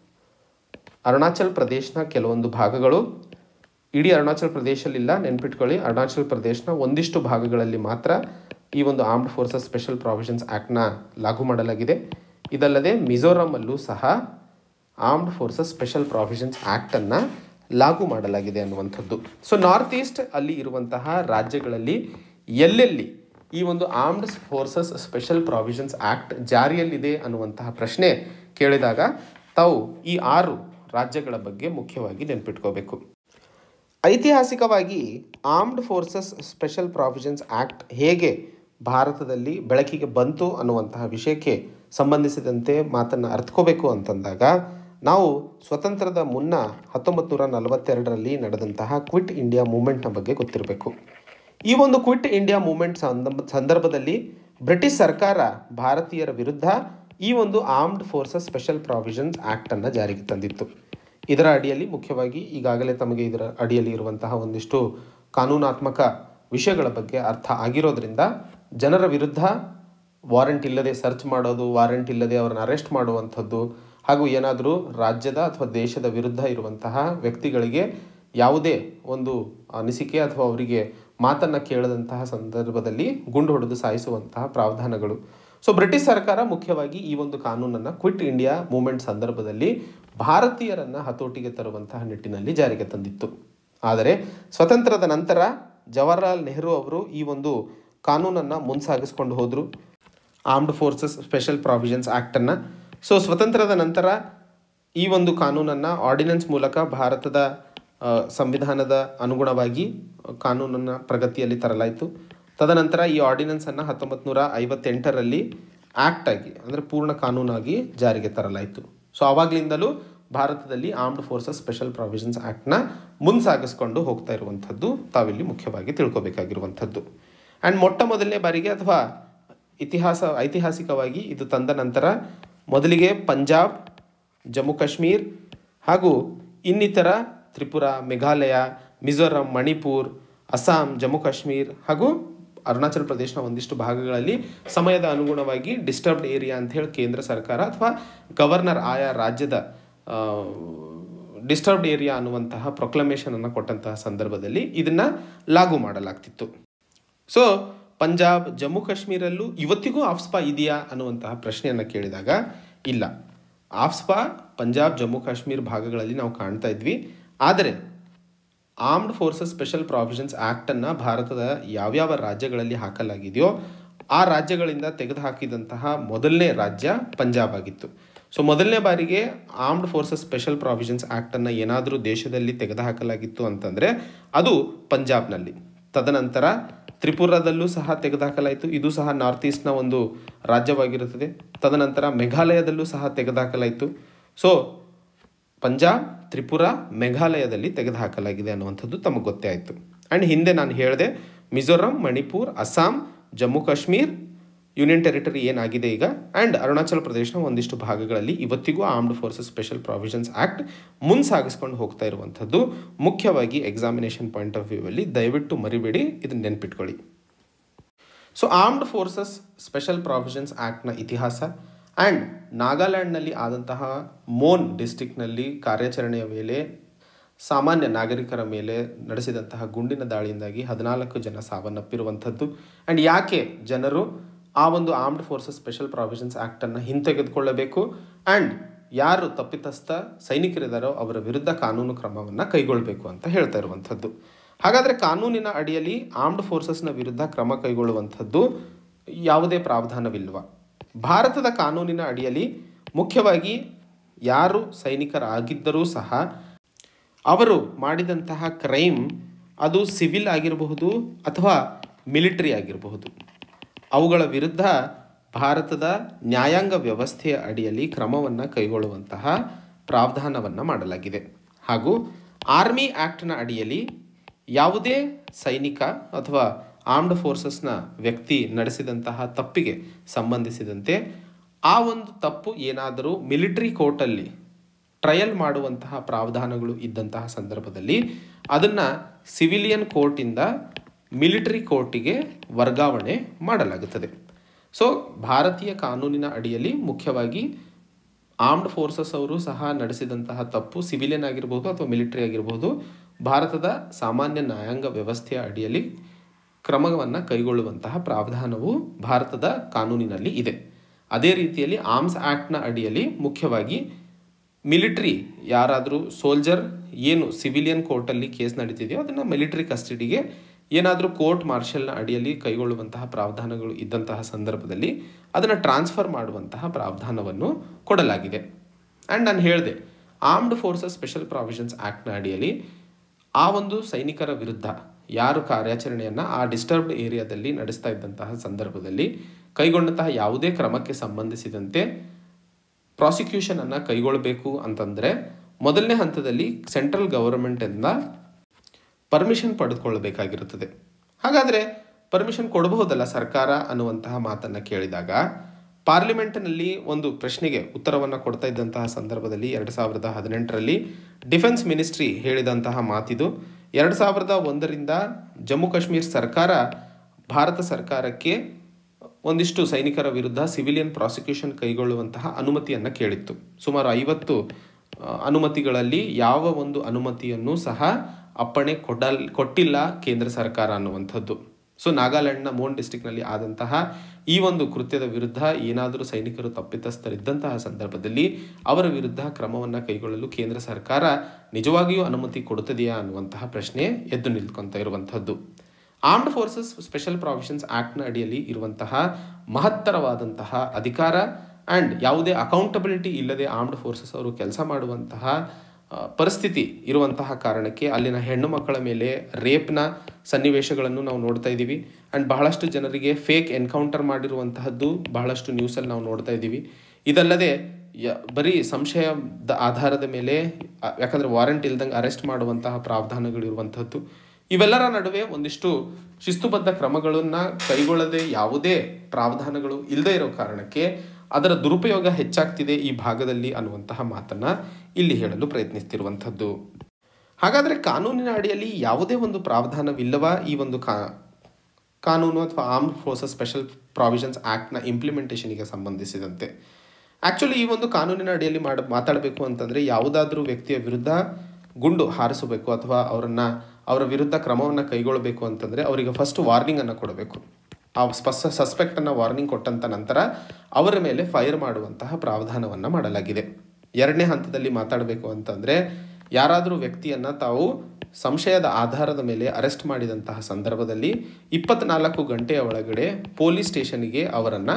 ಅರುಣಾಚಲ್ ಪ್ರದೇಶನ ಕೆಲವೊಂದು ಭಾಗಗಳು ಇಡೀ ಅರುಣಾಚಲ್ ಪ್ರದೇಶಲ್ಲಿಲ್ಲ ನೆನ್ಪಿಟ್ಕೊಳ್ಳಿ ಅರುಣಾಚಲ್ ಪ್ರದೇಶನ ಒಂದಿಷ್ಟು ಭಾಗಗಳಲ್ಲಿ ಮಾತ್ರ ಈ ಒಂದು ಆರ್ಮ್ಡ್ ಫೋರ್ಸಸ್ ಸ್ಪೆಷಲ್ ಪ್ರಾವಿಷನ್ಸ್ ಆ್ಯಕ್ಟ್ನ ಲಾಗು ಮಾಡಲಾಗಿದೆ ಇದಲ್ಲದೆ ಮಿಜೋರಾಮಲ್ಲೂ ಸಹ ಆರ್ಮ್ಡ್ ಫೋರ್ಸಸ್ ಸ್ಪೆಷಲ್ ಪ್ರಾವಿಷನ್ಸ್ ಆ್ಯಕ್ಟನ್ನು ಲಾಗು ಮಾಡಲಾಗಿದೆ ಅನ್ನುವಂಥದ್ದು ಸೊ ನಾರ್ತ್ ಈಸ್ಟ್ ಅಲ್ಲಿ ಇರುವಂತಹ ರಾಜ್ಯಗಳಲ್ಲಿ ಎಲ್ಲೆಲ್ಲಿ ಈ ಒಂದು armed forces special provisions act ಜಾರಿಯಲ್ಲಿದೆ ಅನ್ನುವಂತಹ ಪ್ರಶ್ನೆ ಕೇಳಿದಾಗ ತಾವು ಈ ಆರು ರಾಜ್ಯಗಳ ಬಗ್ಗೆ ಮುಖ್ಯವಾಗಿ ನೆನ್ಪಿಟ್ಕೋಬೇಕು ಐತಿಹಾಸಿಕವಾಗಿ armed forces special provisions act ಹೇಗೆ ಭಾರತದಲ್ಲಿ ಬೆಳಕಿಗೆ ಬಂತು ಅನ್ನುವಂತಹ ವಿಷಯಕ್ಕೆ ಸಂಬಂಧಿಸಿದಂತೆ ಮಾತನ್ನು ಅರ್ಥಕೋಬೇಕು ಅಂತಂದಾಗ ನಾವು ಸ್ವತಂತ್ರದ ಮುನ್ನ ಹತ್ತೊಂಬತ್ತು ನೂರ ನಲವತ್ತೆರಡರಲ್ಲಿ ನಡೆದಂತಹ ಕ್ವಿಟ್ ಇಂಡಿಯಾ ಮೂಮೆಂಟ್ನ ಬಗ್ಗೆ ಗೊತ್ತಿರಬೇಕು ಈ ಒಂದು ಕ್ವಿಟ್ ಇಂಡಿಯಾ ಮೂಮೆಂಟ್ ಸಂದರ್ಭ ಸಂದರ್ಭದಲ್ಲಿ ಬ್ರಿಟಿಷ್ ಸರ್ಕಾರ ಭಾರತೀಯರ ವಿರುದ್ಧ ಈ ಒಂದು ಆರ್ಮ್ಡ್ ಫೋರ್ಸಸ್ ಸ್ಪೆಷಲ್ ಪ್ರಾವಿಷನ್ಸ್ ಆ್ಯಕ್ಟನ್ನು ಜಾರಿಗೆ ತಂದಿತ್ತು ಇದರ ಅಡಿಯಲ್ಲಿ ಮುಖ್ಯವಾಗಿ ಈಗಾಗಲೇ ತಮಗೆ ಇದರ ಅಡಿಯಲ್ಲಿ ಇರುವಂತಹ ಒಂದಿಷ್ಟು ಕಾನೂನಾತ್ಮಕ ವಿಷಯಗಳ ಬಗ್ಗೆ ಅರ್ಥ ಆಗಿರೋದ್ರಿಂದ ಜನರ ವಿರುದ್ಧ ವಾರೆಂಟ್ ಇಲ್ಲದೆ ಸರ್ಚ್ ಮಾಡೋದು ವಾರೆಂಟ್ ಇಲ್ಲದೆ ಅವರನ್ನು ಅರೆಸ್ಟ್ ಮಾಡುವಂಥದ್ದು ಹಾಗೂ ಏನಾದರೂ ರಾಜ್ಯದ ಅಥವಾ ದೇಶದ ವಿರುದ್ಧ ಇರುವಂತಹ ವ್ಯಕ್ತಿಗಳಿಗೆ ಯಾವುದೇ ಒಂದು ಅನಿಸಿಕೆ ಅಥವಾ ಅವರಿಗೆ ಮಾತನ್ನು ಕೇಳದಂತಹ ಸಂದರ್ಭದಲ್ಲಿ ಗುಂಡು ಹೊಡೆದು ಸಾಯಿಸುವಂತಹ ಪ್ರಾವಧಾನಗಳು ಸೊ ಬ್ರಿಟಿಷ್ ಸರ್ಕಾರ ಮುಖ್ಯವಾಗಿ ಈ ಒಂದು ಕಾನೂನನ್ನು ಕ್ವಿಟ್ ಇಂಡಿಯಾ ಮೂಮೆಂಟ್ ಸಂದರ್ಭದಲ್ಲಿ ಭಾರತೀಯರನ್ನು ಹತೋಟಿಗೆ ತರುವಂತಹ ನಿಟ್ಟಿನಲ್ಲಿ ಜಾರಿಗೆ ತಂದಿತ್ತು ಆದರೆ ಸ್ವತಂತ್ರದ ನಂತರ ಜವಾಹರ್ಲಾಲ್ ನೆಹರು ಅವರು ಈ ಒಂದು ಕಾನೂನನ್ನು ಮುನ್ಸಾಗಿಸ್ಕೊಂಡು ಹೋದರು ಆರ್ಮ್ಡ್ ಫೋರ್ಸಸ್ ಸ್ಪೆಷಲ್ ಪ್ರಾವಿಷನ್ಸ್ ಆ್ಯಕ್ಟನ್ನು ಸೊ ಸ್ವತಂತ್ರದ ನಂತರ ಈ ಒಂದು ಕಾನೂನನ್ನು ಆರ್ಡಿನೆನ್ಸ್ ಮೂಲಕ ಭಾರತದ ಆ, ಸಂವಿಧಾನದ ಅನುಗುಣವಾಗಿ ಕಾನೂನನ್ನು ಪ್ರಗತಿಯಲ್ಲಿ ತರಲಾಯಿತು ತದನಂತರ ಈ ಆರ್ಡಿನೆನ್ಸನ್ನು ಹತ್ತೊಂಬತ್ತು ನೂರ ಐವತ್ತೆಂಟರಲ್ಲಿ ಆ್ಯಕ್ಟ್ ಆಗಿ ಅಂದರೆ ಪೂರ್ಣ ಕಾನೂನಾಗಿ ಜಾರಿಗೆ ತರಲಾಯಿತು ಸೊ ಆವಾಗಲಿಂದಲೂ ಭಾರತದಲ್ಲಿ ಆರ್ಮ್ಡ್ ಫೋರ್ಸಸ್ ಸ್ಪೆಷಲ್ ಪ್ರಾವಿಷನ್ಸ್ ಆ್ಯಕ್ಟ್ನ ಮುಂಸಾಗಿಸ್ಕೊಂಡು ಹೋಗ್ತಾ ಇರುವಂಥದ್ದು ತಾವಿಲ್ಲಿ ಮುಖ್ಯವಾಗಿ ತಿಳ್ಕೊಬೇಕಾಗಿರುವಂಥದ್ದು ಆ್ಯಂಡ್ ಮೊಟ್ಟ ಮೊದಲನೇ ಬಾರಿಗೆ ಅಥವಾ ಇತಿಹಾಸ ಐತಿಹಾಸಿಕವಾಗಿ ಇದು ತಂದ ನಂತರ ಮೊದಲಿಗೆ ಪಂಜಾಬ್ ಜಮ್ಮು ಕಾಶ್ಮೀರ್ ಹಾಗೂ ಇನ್ನಿತರ ತ್ರಿಪುರ ಮೇಘಾಲಯ ಮಿಜೋರಾಂ ಮಣಿಪುರ್ ಅಸ್ಸಾಂ ಜಮ್ಮು ಕಾಶ್ಮೀರ್ ಹಾಗೂ ಅರುಣಾಚಲ ಪ್ರದೇಶನ ಒಂದಿಷ್ಟು ಭಾಗಗಳಲ್ಲಿ ಸಮಯದ ಅನುಗುಣವಾಗಿ ಡಿಸ್ಟರ್ಬ್ಡ್ ಏರಿಯಾ ಅಂತ ಹೇಳಿ ಕೇಂದ್ರ ಸರ್ಕಾರ ಅಥವಾ ಗವರ್ನರ್ ಆಯಾ ರಾಜ್ಯದ ಡಿಸ್ಟರ್ಬ್ಡ್ ಏರಿಯಾ ಅನ್ನುವಂತಹ ಪ್ರೊಕ್ಲಮೇಷನ್ ಅನ್ನು ಕೊಟ್ಟಂತಹ ಸಂದರ್ಭದಲ್ಲಿ ಇದನ್ನ ಲಾಗು ಮಾಡಲಾಗ್ತಿತ್ತು ಸೊ ಪಂಜಾಬ್ ಜಮ್ಮು ಕಾಶ್ಮೀರಲ್ಲೂ ಇವತ್ತಿಗೂ ಆಫ್ಸ್ಪಾ ಇದೆಯಾ ಅನ್ನುವಂತಹ ಪ್ರಶ್ನೆಯನ್ನು ಕೇಳಿದಾಗ ಇಲ್ಲ ಆಫ್ಸ್ಪಾ ಪಂಜಾಬ್ ಜಮ್ಮು ಕಾಶ್ಮೀರ ಭಾಗಗಳಲ್ಲಿ ನಾವು ಕಾಣ್ತಾ ಇದ್ವಿ ಆದರೆ ಆರ್ಮ್ಡ್ ಫೋರ್ಸಸ್ ಸ್ಪೆಷಲ್ ಪ್ರಾವಿಷನ್ಸ್ ಆ್ಯಕ್ಟನ್ನು ಭಾರತದ ಯಾವ್ಯಾವ ರಾಜ್ಯಗಳಲ್ಲಿ ಹಾಕಲಾಗಿದೆಯೋ ಆ ರಾಜ್ಯಗಳಿಂದ ತೆಗೆದುಹಾಕಿದಂತಹ ಮೊದಲನೇ ರಾಜ್ಯ ಪಂಜಾಬ್ ಆಗಿತ್ತು ಸೊ ಮೊದಲನೇ ಬಾರಿಗೆ ಆರ್ಮ್ಡ್ ಫೋರ್ಸಸ್ ಸ್ಪೆಷಲ್ ಪ್ರಾವಿಷನ್ಸ್ ಆ್ಯಕ್ಟನ್ನು ಏನಾದರೂ ದೇಶದಲ್ಲಿ ತೆಗೆದುಹಾಕಲಾಗಿತ್ತು ಅಂತಂದರೆ ಅದು ಪಂಜಾಬ್ನಲ್ಲಿ ತದನಂತರ ತ್ರಿಪುರಾದಲ್ಲೂ ಸಹ ತೆಗೆದುಹಾಕಲಾಯಿತು ಇದು ಸಹ ನಾರ್ತ್ ಈಸ್ಟ್ನ ಒಂದು ರಾಜ್ಯವಾಗಿರುತ್ತದೆ ತದನಂತರ ಮೇಘಾಲಯದಲ್ಲೂ ಸಹ ತೆಗೆದುಹಾಕಲಾಯಿತು ಸೊ ಪಂಜಾಬ್ ತ್ರಿಪುರ ಮೇಘಾಲಯದಲ್ಲಿ ತೆಗೆದುಹಾಕಲಾಗಿದೆ ಅನ್ನುವಂಥದ್ದು ತಮಗೆ ಗೊತ್ತೇ ಆಯಿತು ಆ್ಯಂಡ್ ಹಿಂದೆ ನಾನು ಹೇಳಿದೆ ಮಿಜೋರಾಂ ಮಣಿಪುರ್ ಅಸ್ಸಾಂ ಜಮ್ಮು ಕಾಶ್ಮೀರ್ ಯೂನಿಯನ್ ಟೆರಿಟರಿ ಏನಾಗಿದೆ ಈಗ ಆ್ಯಂಡ್ ಅರುಣಾಚಲ ಪ್ರದೇಶನ ಒಂದಿಷ್ಟು ಭಾಗಗಳಲ್ಲಿ ಇವತ್ತಿಗೂ armed forces special provisions act ಮುನ್ಸಾಗಿಸ್ಕೊಂಡು ಹೋಗ್ತಾ ಇರುವಂಥದ್ದು ಮುಖ್ಯವಾಗಿ ಎಕ್ಸಾಮಿನೇಷನ್ ಪಾಯಿಂಟ್ ಆಫ್ ವ್ಯೂ ಅಲ್ಲಿ ದಯವಿಟ್ಟು ಮರಿಬೇಡಿ ಇದನ್ನ ನೆನ್ಪಿಟ್ಕೊಳ್ಳಿ so armed forces special provisions ಆ್ಯಕ್ಟ್ನ ಇತಿಹಾಸ ಆ್ಯಂಡ್ ನಾಗಾಲ್ಯಾಂಡ್ನಲ್ಲಿ ಆದಂತಹ ಮೋನ್ ಡಿಸ್ಟಿಕ್ನಲ್ಲಿ ಕಾರ್ಯಾಚರಣೆಯ ವೇಳೆ ಸಾಮಾನ್ಯ ನಾಗರಿಕರ ಮೇಲೆ ನಡೆಸಿದಂತಹ ಗುಂಡಿನ ದಾಳಿಯಿಂದಾಗಿ ಹದಿನಾಲ್ಕು ಜನ ಸಾವನ್ನಪ್ಪಿರುವಂಥದ್ದು ಆ್ಯಂಡ್ ಯಾಕೆ ಜನರು ಆ ಒಂದು ಆರ್ಮ್ಡ್ ಫೋರ್ಸಸ್ ಸ್ಪೆಷಲ್ ಪ್ರಾವಿಷನ್ಸ್ ಆ್ಯಕ್ಟನ್ನು ಹಿಂತೆಗೆದುಕೊಳ್ಳಬೇಕು ಆ್ಯಂಡ್ ಯಾರು ತಪ್ಪಿತಸ್ಥ ಸೈನಿಕರಿದ್ದಾರೋ ಅವರ ವಿರುದ್ಧ ಕಾನೂನು ಕ್ರಮವನ್ನು ಕೈಗೊಳ್ಳಬೇಕು ಅಂತ ಹೇಳ್ತಾ ಇರುವಂಥದ್ದು ಹಾಗಾದರೆ ಕಾನೂನಿನ ಅಡಿಯಲ್ಲಿ ಆರ್ಮ್ಡ್ ಫೋರ್ಸಸ್ನ ವಿರುದ್ಧ ಕ್ರಮ ಕೈಗೊಳ್ಳುವಂಥದ್ದು ಯಾವುದೇ ಪ್ರಾವಧಾನವಿಲ್ವಾ ಭಾರತದ ಕಾನೂನಿನ ಅಡಿಯಲ್ಲಿ ಮುಖ್ಯವಾಗಿ ಯಾರು ಸೈನಿಕರಾಗಿದ್ದರೂ ಸಹ ಅವರು ಮಾಡಿದಂತಹ ಕ್ರೈಮ್ ಅದು ಸಿವಿಲ್ ಆಗಿರಬಹುದು ಅಥವಾ ಮಿಲಿಟರಿ ಆಗಿರಬಹುದು ಅವುಗಳ ವಿರುದ್ಧ ಭಾರತದ ನ್ಯಾಯಾಂಗ ವ್ಯವಸ್ಥೆಯ ಅಡಿಯಲ್ಲಿ ಕ್ರಮವನ್ನು ಕೈಗೊಳ್ಳುವಂತಹ ಪ್ರಾವಧಾನವನ್ನು ಮಾಡಲಾಗಿದೆ ಹಾಗೂ ಆರ್ಮಿ ಆ್ಯಕ್ಟ್ನ ಅಡಿಯಲ್ಲಿ ಯಾವುದೇ ಸೈನಿಕ ಅಥವಾ ಆರ್ಮ್ಡ್ ಫೋರ್ಸಸ್ನ ವ್ಯಕ್ತಿ ನಡೆಸಿದಂತಹ ತಪ್ಪಿಗೆ ಸಂಬಂಧಿಸಿದಂತೆ ಆ ಒಂದು ತಪ್ಪು ಏನಾದರೂ ಮಿಲಿಟರಿ ಕೋರ್ಟಲ್ಲಿ ಟ್ರಯಲ್ ಮಾಡುವಂತಹ ಪ್ರಾವಧಾನಗಳು ಇದ್ದಂತಹ ಸಂದರ್ಭದಲ್ಲಿ ಅದನ್ನು ಸಿವಿಲಿಯನ್ ಕೋರ್ಟಿಂದ ಮಿಲಿಟರಿ ಕೋರ್ಟಿಗೆ ವರ್ಗಾವಣೆ ಮಾಡಲಾಗುತ್ತದೆ ಸೊ ಭಾರತೀಯ ಕಾನೂನಿನ ಅಡಿಯಲ್ಲಿ ಮುಖ್ಯವಾಗಿ ಆರ್ಮ್ಡ್ ಫೋರ್ಸಸ್ ಅವರು ಸಹ ನಡೆಸಿದಂತಹ ತಪ್ಪು ಸಿವಿಲಿಯನ್ ಆಗಿರ್ಬೋದು ಅಥವಾ ಮಿಲಿಟರಿ ಆಗಿರ್ಬೋದು ಭಾರತದ ಸಾಮಾನ್ಯ ನ್ಯಾಯಾಂಗ ವ್ಯವಸ್ಥೆಯ ಅಡಿಯಲ್ಲಿ ಕ್ರಮವನ್ನು ಕೈಗೊಳ್ಳುವಂತಹ ಪ್ರಾವಧಾನವು ಭಾರತದ ಕಾನೂನಿನಲ್ಲಿ ಇದೆ ಅದೇ ರೀತಿಯಲ್ಲಿ ಆರ್ಮ್ಸ್ ಆ್ಯಕ್ಟ್ನ ಅಡಿಯಲ್ಲಿ ಮುಖ್ಯವಾಗಿ ಮಿಲಿಟ್ರಿ ಯಾರಾದರೂ ಸೋಲ್ಜರ್ ಏನು ಸಿವಿಲಿಯನ್ ಕೋರ್ಟಲ್ಲಿ ಕೇಸ್ ನಡೀತಿದೆಯೋ ಅದನ್ನು ಮಿಲಿಟರಿ ಕಸ್ಟಡಿಗೆ ಏನಾದರೂ ಕೋರ್ಟ್ ಮಾರ್ಷಲ್ನ ಅಡಿಯಲ್ಲಿ ಕೈಗೊಳ್ಳುವಂತಹ ಪ್ರಾವಧಾನಗಳು ಇದ್ದಂತಹ ಸಂದರ್ಭದಲ್ಲಿ ಅದನ್ನು ಟ್ರಾನ್ಸ್ಫರ್ ಮಾಡುವಂತಹ ಪ್ರಾವಧಾನವನ್ನು ಕೊಡಲಾಗಿದೆ ಆ್ಯಂಡ್ ನಾನು ಹೇಳಿದೆ ಆರ್ಮ್ಡ್ ಫೋರ್ಸಸ್ ಸ್ಪೆಷಲ್ ಪ್ರಾವಿಷನ್ಸ್ ಆ್ಯಕ್ಟ್ನ ಅಡಿಯಲ್ಲಿ ಆ ಒಂದು ಸೈನಿಕರ ವಿರುದ್ಧ ಯಾರು ಕಾರ್ಯಾಚರಣೆಯನ್ನು ಆ ಡಿಸ್ಟರ್ಬ್ಡ್ ಏರಿಯಾದಲ್ಲಿ ನಡೆಸ್ತಾ ಇದ್ದಂತಹ ಸಂದರ್ಭದಲ್ಲಿ ಕೈಗೊಂಡಂತಹ ಯಾವುದೇ ಕ್ರಮಕ್ಕೆ ಸಂಬಂಧಿಸಿದಂತೆ ಪ್ರಾಸಿಕ್ಯೂಷನನ್ನು ಕೈಗೊಳ್ಳಬೇಕು ಅಂತಂದರೆ ಮೊದಲನೇ ಹಂತದಲ್ಲಿ ಸೆಂಟ್ರಲ್ ಗವರ್ಮೆಂಟಿಂದ ಪರ್ಮಿಷನ್ ಪಡೆದುಕೊಳ್ಳಬೇಕಾಗಿರುತ್ತದೆ ಹಾಗಾದರೆ ಪರ್ಮಿಷನ್ ಕೊಡಬಹುದಲ್ಲ ಸರ್ಕಾರ ಅನ್ನುವಂತಹ ಮಾತನ್ನು ಕೇಳಿದಾಗ ಪಾರ್ಲಿಮೆಂಟ್ನಲ್ಲಿ ಒಂದು ಪ್ರಶ್ನೆಗೆ ಉತ್ತರವನ್ನು ಕೊಡ್ತಾ ಇದ್ದಂತಹ ಸಂದರ್ಭದಲ್ಲಿ ಎರಡು ಸಾವಿರದ ಹದಿನೆಂಟರಲ್ಲಿ ಡಿಫೆನ್ಸ್ ಮಿನಿಸ್ಟ್ರಿ ಹೇಳಿದಂತಹ ಮಾತಿದು ಎರಡು ಸಾವಿರದ ಒಂದರಿಂದ ಜಮ್ಮು ಕಾಶ್ಮೀರ ಸರ್ಕಾರ ಭಾರತ ಸರ್ಕಾರಕ್ಕೆ ಒಂದಿಷ್ಟು ಸೈನಿಕರ ವಿರುದ್ಧ ಸಿವಿಲಿಯನ್ ಪ್ರಾಸಿಕ್ಯೂಷನ್ ಕೈಗೊಳ್ಳುವಂತಹ ಅನುಮತಿಯನ್ನು ಕೇಳಿತ್ತು ಸುಮಾರು ಐವತ್ತು ಆ, ಅನುಮತಿಗಳಲ್ಲಿ ಯಾವ ಒಂದು ಅನುಮತಿಯನ್ನು ಸಹ ಅಪ್ಪಣೆ ಕೊಡಲ್ ಕೊಟ್ಟಿಲ್ಲ ಕೇಂದ್ರ ಸರ್ಕಾರ ಅನ್ನುವಂಥದ್ದು ಸೊ ನಾಗಾಲ್ಯಾಂಡ್ನ ಮೋನ್ ಡಿಸ್ಟಿಕ್ನಲ್ಲಿ ಆದಂತಹ ಈ ಒಂದು ಕೃತ್ಯದ ವಿರುದ್ಧ ಏನಾದರೂ ಸೈನಿಕರು ತಪ್ಪಿತಸ್ಥರಿದ್ದಂತಹ ಸಂದರ್ಭದಲ್ಲಿ ಅವರ ವಿರುದ್ಧ ಕ್ರಮವನ್ನು ಕೈಗೊಳ್ಳಲು ಕೇಂದ್ರ ಸರ್ಕಾರ ನಿಜವಾಗಿಯೂ ಅನುಮತಿ ಕೊಡುತ್ತದೆಯಾ ಅನ್ನುವಂತಹ ಪ್ರಶ್ನೆ ಎದ್ದು ನಿಲ್ಕೊತಾ ಇರುವಂಥದ್ದು ಆರ್ಮ್ಡ್ ಫೋರ್ಸಸ್ ಸ್ಪೆಷಲ್ ಪ್ರಾವಿಷನ್ಸ್ ಆ್ಯಕ್ಟ್ನ ಅಡಿಯಲ್ಲಿ ಇರುವಂತಹ ಮಹತ್ತರವಾದಂತಹ ಅಧಿಕಾರ ಆ್ಯಂಡ್ ಯಾವುದೇ ಅಕೌಂಟಬಿಲಿಟಿ ಇಲ್ಲದೆ ಆರ್ಮ್ಡ್ ಫೋರ್ಸಸ್ ಅವರು ಕೆಲಸ ಮಾಡುವಂತಹ ಆ, ಪರಿಸ್ಥಿತಿ ಇರುವಂತಹ ಕಾರಣಕ್ಕೆ ಅಲ್ಲಿನ ಹೆಣ್ಣು ಮಕ್ಕಳ ಮೇಲೆ ರೇಪ್ನ ಸನ್ನಿವೇಶಗಳನ್ನು ನಾವು ನೋಡ್ತಾ ಇದ್ದೀವಿ ಆ್ಯಂಡ್ ಬಹಳಷ್ಟು ಜನರಿಗೆ ಫೇಕ್ ಎನ್ಕೌಂಟರ್ ಮಾಡಿರುವಂತಹದ್ದು ಬಹಳಷ್ಟು ನ್ಯೂಸಲ್ಲಿ ನಾವು ನೋಡ್ತಾ ಇದ್ದೀವಿ ಇದಲ್ಲದೆ ಯ ಬರೀ ಸಂಶಯದ ಆಧಾರದ ಮೇಲೆ ಆ, ಯಾಕಂದರೆ ವಾರೆಂಟ್ ಇಲ್ದಂಗೆ ಅರೆಸ್ಟ್ ಮಾಡುವಂತಹ ಪ್ರಾವಧಾನಗಳಿರುವಂಥದ್ದು ಇವೆಲ್ಲರ ನಡುವೆ ಒಂದಿಷ್ಟು ಶಿಸ್ತುಬದ್ಧ ಕ್ರಮಗಳನ್ನು ಕೈಗೊಳ್ಳದೆ ಯಾವುದೇ ಪ್ರಾವಧಾನಗಳು ಇಲ್ಲದೆ ಇರೋ ಕಾರಣಕ್ಕೆ ಅದರ ದುರುಪಯೋಗ ಹೆಚ್ಚಾಗ್ತಿದೆ ಈ ಭಾಗದಲ್ಲಿ ಅನ್ನುವಂತಹ ಮಾತನ್ನ ಇಲ್ಲಿ ಹೇಳಲು ಪ್ರಯತ್ನಿಸ್ತಿರುವಂಥದ್ದು ಹಾಗಾದರೆ ಕಾನೂನಿನ ಅಡಿಯಲ್ಲಿ ಯಾವುದೇ ಒಂದು ಪ್ರಾವಧಾನವಿಲ್ಲವಾ ಈ ಒಂದು ಕಾ ಕಾನೂನು ಅಥವಾ ಆರ್ಮ್ ಫೋರ್ಸಸ್ ಸ್ಪೆಷಲ್ ಪ್ರಾವಿಷನ್ಸ್ ಆ್ಯಕ್ಟ್ನ ಇಂಪ್ಲಿಮೆಂಟೇಷನಿಗೆ ಸಂಬಂಧಿಸಿದಂತೆ ಆ್ಯಕ್ಚುಲಿ ಈ ಒಂದು ಕಾನೂನಿನ ಅಡಿಯಲ್ಲಿ ಮಾಡ ಮಾತಾಡಬೇಕು ಅಂತಂದರೆ ಯಾವುದಾದ್ರೂ ವ್ಯಕ್ತಿಯ ವಿರುದ್ಧ ಗುಂಡು ಹಾರಿಸಬೇಕು ಅಥವಾ ಅವರನ್ನು ಅವರ ವಿರುದ್ಧ ಕ್ರಮವನ್ನು ಕೈಗೊಳ್ಳಬೇಕು ಅಂತಂದರೆ ಅವರಿಗೆ ಫಸ್ಟ್ ವಾರ್ನಿಂಗನ್ನು ಕೊಡಬೇಕು ಆ ಸ್ಪಷ್ಟ ಸಸ್ಪೆಕ್ಟನ್ನು ವಾರ್ನಿಂಗ್ ಕೊಟ್ಟಂತ ನಂತರ ಅವರ ಮೇಲೆ ಫೈರ್ ಮಾಡುವಂತಹ ಪ್ರಾವಧಾನವನ್ನು ಮಾಡಲಾಗಿದೆ ಎರಡನೇ ಹಂತದಲ್ಲಿ ಮಾತಾಡಬೇಕು ಅಂತಂದರೆ ಯಾರಾದರೂ ವ್ಯಕ್ತಿಯನ್ನು ತಾವು ಸಂಶಯದ ಆಧಾರದ ಮೇಲೆ ಅರೆಸ್ಟ್ ಮಾಡಿದಂತಹ ಸಂದರ್ಭದಲ್ಲಿ ಇಪ್ಪತ್ನಾಲ್ಕು ಗಂಟೆಯ ಒಳಗಡೆ ಪೊಲೀಸ್ ಸ್ಟೇಷನ್ಗೆ ಅವರನ್ನು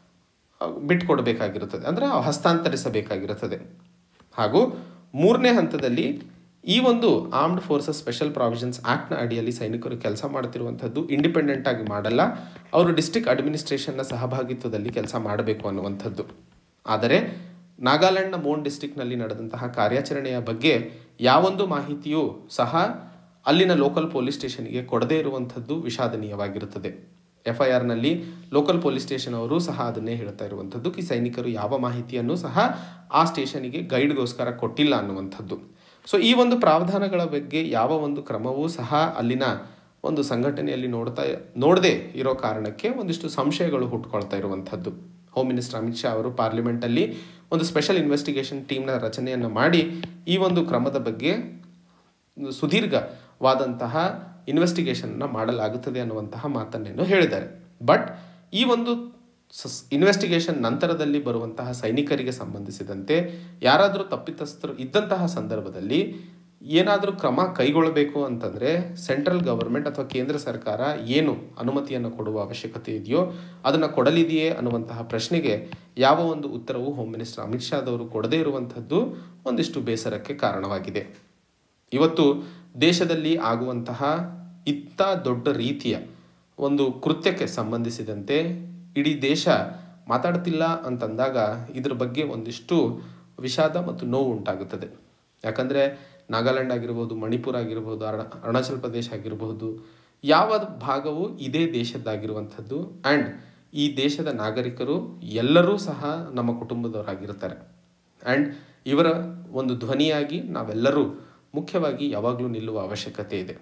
ಬಿಟ್ಕೊಡ್ಬೇಕಾಗಿರುತ್ತದೆ ಅಂದರೆ ಹಸ್ತಾಂತರಿಸಬೇಕಾಗಿರುತ್ತದೆ ಹಾಗೂ ಮೂರನೇ ಹಂತದಲ್ಲಿ ಈ ಒಂದು ಆರ್ಮ್ಡ್ ಫೋರ್ಸಸ್ ಸ್ಪೆಷಲ್ ಪ್ರಾವಿಷನ್ಸ್ ಆ್ಯಕ್ಟ್ನ ಅಡಿಯಲ್ಲಿ ಸೈನಿಕರು ಕೆಲಸ ಮಾಡ್ತಿರುವಂಥದ್ದು ಇಂಡಿಪೆಂಡೆಂಟ್ ಆಗಿ ಮಾಡಲ್ಲ ಅವರು ಡಿಸ್ಟ್ರಿಕ್ಟ್ ಅಡ್ಮಿನಿಸ್ಟ್ರೇಷನ್ನ ಸಹಭಾಗಿತ್ವದಲ್ಲಿ ಕೆಲಸ ಮಾಡಬೇಕು ಅನ್ನುವಂಥದ್ದು ಆದರೆ ನಾಗಾಲ್ಯಾಂಡ್ನ ಮೋನ್ ಡಿಸ್ಟ್ರಿಕ್ಟ್ನಲ್ಲಿ ನಡೆದಂತಹ ಕಾರ್ಯಾಚರಣೆಯ ಬಗ್ಗೆ ಯಾವೊಂದು ಮಾಹಿತಿಯೂ ಸಹ ಅಲ್ಲಿನ ಲೋಕಲ್ ಪೊಲೀಸ್ ಸ್ಟೇಷನ್ಗೆ ಕೊಡದೇ ಇರುವಂಥದ್ದು ವಿಷಾದನೀಯವಾಗಿರುತ್ತದೆ ಎಫ್ ಐ ಆರ್ನಲ್ಲಿ ಲೋಕಲ್ ಪೊಲೀಸ್ ಸ್ಟೇಷನ್ ಅವರು ಸಹ ಅದನ್ನೇ ಹೇಳ್ತಾ ಇರುವಂಥದ್ದು ಕಿ ಸೈನಿಕರು ಯಾವ ಮಾಹಿತಿಯನ್ನು ಸಹ ಆ ಸ್ಟೇಷನಿಗೆ ಗೈಡ್ಗೋಸ್ಕರ ಕೊಟ್ಟಿಲ್ಲ ಅನ್ನುವಂಥದ್ದು ಸೊ ಈ ಒಂದು ಪ್ರಾವಧಾನಗಳ ಬಗ್ಗೆ ಯಾವ ಒಂದು ಕ್ರಮವೂ ಸಹ ಅಲ್ಲಿನ ಒಂದು ಸಂಘಟನೆಯಲ್ಲಿ ನೋಡ್ತಾ ನೋಡದೆ ಇರೋ ಕಾರಣಕ್ಕೆ ಒಂದಿಷ್ಟು ಸಂಶಯಗಳು ಹುಟ್ಕೊಳ್ತಾ ಇರುವಂಥದ್ದು ಹೋಮ್ ಮಿನಿಸ್ಟರ್ ಅಮಿತ್ ಶಾ ಅವರು ಪಾರ್ಲಿಮೆಂಟಲ್ಲಿ ಒಂದು ಸ್ಪೆಷಲ್ ಇನ್ವೆಸ್ಟಿಗೇಷನ್ ಟೀಮ್ನ ರಚನೆಯನ್ನು ಮಾಡಿ ಈ ಒಂದು ಕ್ರಮದ ಬಗ್ಗೆ ಒಂದು ಸುದೀರ್ಘವಾದಂತಹ ಇನ್ವೆಸ್ಟಿಗೇಷನ್ನ ಮಾಡಲಾಗುತ್ತದೆ ಅನ್ನುವಂತಹ ಮಾತನ್ನೇನು ಹೇಳಿದ್ದಾರೆ ಬಟ್ ಈ ಒಂದು ಸಸ್ ಇನ್ವೆಸ್ಟಿಗೇಷನ್ ನಂತರದಲ್ಲಿ ಬರುವಂತಹ ಸೈನಿಕರಿಗೆ ಸಂಬಂಧಿಸಿದಂತೆ ಯಾರಾದರೂ ತಪ್ಪಿತಸ್ಥರು ಇದ್ದಂತಹ ಸಂದರ್ಭದಲ್ಲಿ ಏನಾದರೂ ಕ್ರಮ ಕೈಗೊಳ್ಳಬೇಕು ಅಂತಂದರೆ ಸೆಂಟ್ರಲ್ ಗವರ್ಮೆಂಟ್ ಅಥವಾ ಕೇಂದ್ರ ಸರ್ಕಾರ ಏನು ಅನುಮತಿಯನ್ನು ಕೊಡುವ ಅವಶ್ಯಕತೆ ಇದೆಯೋ ಅದನ್ನು ಕೊಡಲಿದೆಯೇ ಅನ್ನುವಂತಹ ಪ್ರಶ್ನೆಗೆ ಯಾವ ಒಂದು ಉತ್ತರವು ಹೋಮ್ ಮಿನಿಸ್ಟರ್ ಅಮಿತ್ ಶಾದವರು ಕೊಡದೇ ಇರುವಂಥದ್ದು ಒಂದಿಷ್ಟು ಬೇಸರಕ್ಕೆ ಕಾರಣವಾಗಿದೆ ಇವತ್ತು ದೇಶದಲ್ಲಿ ಆಗುವಂತಹ ಇತ್ತ ದೊಡ್ಡ ರೀತಿಯ ಒಂದು ಕೃತ್ಯಕ್ಕೆ ಸಂಬಂಧಿಸಿದಂತೆ ಇಡೀ ದೇಶ ಮಾತಾಡ್ತಿಲ್ಲ ಅಂತಂದಾಗ ಇದ್ರ ಬಗ್ಗೆ ಒಂದಿಷ್ಟು ವಿಷಾದ ಮತ್ತು ನೋವು ಉಂಟಾಗುತ್ತದೆ ಯಾಕಂದರೆ ನಾಗಾಲ್ಯಾಂಡ್ ಆಗಿರ್ಬೋದು ಮಣಿಪುರ ಆಗಿರ್ಬೋದು ಅರುಣ ಅರುಣಾಚಲ ಪ್ರದೇಶ ಆಗಿರಬಹುದು ಯಾವ ಭಾಗವು ಇದೇ ದೇಶದ್ದಾಗಿರುವಂಥದ್ದು ಆ್ಯಂಡ್ ಈ ದೇಶದ ನಾಗರಿಕರು ಎಲ್ಲರೂ ಸಹ ನಮ್ಮ ಕುಟುಂಬದವರಾಗಿರ್ತಾರೆ ಆ್ಯಂಡ್ ಇವರ ಒಂದು ಧ್ವನಿಯಾಗಿ ನಾವೆಲ್ಲರೂ ಮುಖ್ಯವಾಗಿ ಯಾವಾಗಲೂ ನಿಲ್ಲುವ ಅವಶ್ಯಕತೆ ಇದೆ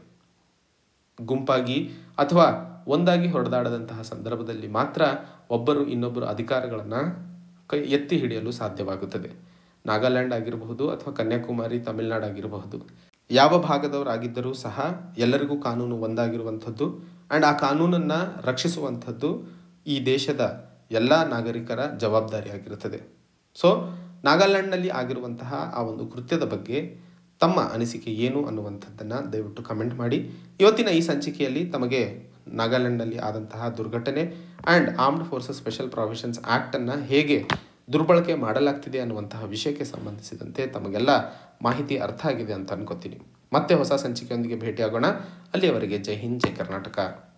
ಗುಂಪಾಗಿ ಅಥವಾ ಒಂದಾಗಿ ಹೊಡೆದಾಡದಂತಹ ಸಂದರ್ಭದಲ್ಲಿ ಮಾತ್ರ ಒಬ್ಬರು ಇನ್ನೊಬ್ಬರು ಅಧಿಕಾರಗಳನ್ನು ಕೈ ಎತ್ತಿ ಹಿಡಿಯಲು ಸಾಧ್ಯವಾಗುತ್ತದೆ ನಾಗಾಲ್ಯಾಂಡ್ ಆಗಿರಬಹುದು ಅಥವಾ ಕನ್ಯಾಕುಮಾರಿ ತಮಿಳುನಾಡು ಆಗಿರಬಹುದು ಯಾವ ಭಾಗದವರಾಗಿದ್ದರೂ ಸಹ ಎಲ್ಲರಿಗೂ ಕಾನೂನು ಒಂದಾಗಿರುವಂಥದ್ದು ಆ್ಯಂಡ್ ಆ ಕಾನೂನನ್ನು ರಕ್ಷಿಸುವಂಥದ್ದು ಈ ದೇಶದ ಎಲ್ಲ ನಾಗರಿಕರ ಜವಾಬ್ದಾರಿಯಾಗಿರುತ್ತದೆ ಸೊ ನಾಗಾಲ್ಯಾಂಡ್ನಲ್ಲಿ ಆಗಿರುವಂತಹ ಆ ಒಂದು ಕೃತ್ಯದ ಬಗ್ಗೆ ತಮ್ಮ ಅನಿಸಿಕೆ ಏನು ಅನ್ನುವಂಥದ್ದನ್ನು ದಯವಿಟ್ಟು ಕಮೆಂಟ್ ಮಾಡಿ ಇವತ್ತಿನ ಈ ಸಂಚಿಕೆಯಲ್ಲಿ ತಮಗೆ ನಾಗಾಲ್ಯಾಂಡ್ನಲ್ಲಿ ಆದಂತಹ ದುರ್ಘಟನೆ and armed forces special provisions ಆ್ಯಕ್ಟನ್ನು ಹೇಗೆ ದುರ್ಬಳಕೆ ಮಾಡಲಾಗ್ತಿದೆ ಅನ್ನುವಂತಹ ವಿಷಯಕ್ಕೆ ಸಂಬಂಧಿಸಿದಂತೆ ತಮಗೆಲ್ಲ ಮಾಹಿತಿ ಅರ್ಥ ಆಗಿದೆ ಅಂತ ಅನ್ಕೋತೀನಿ ಮತ್ತೆ ಹೊಸ ಸಂಚಿಕೆಯೊಂದಿಗೆ ಭೇಟಿಯಾಗೋಣ ಅಲ್ಲಿಯವರೆಗೆ ಜೈ ಹಿಂದ್ ಜೈ ಕರ್ನಾಟಕ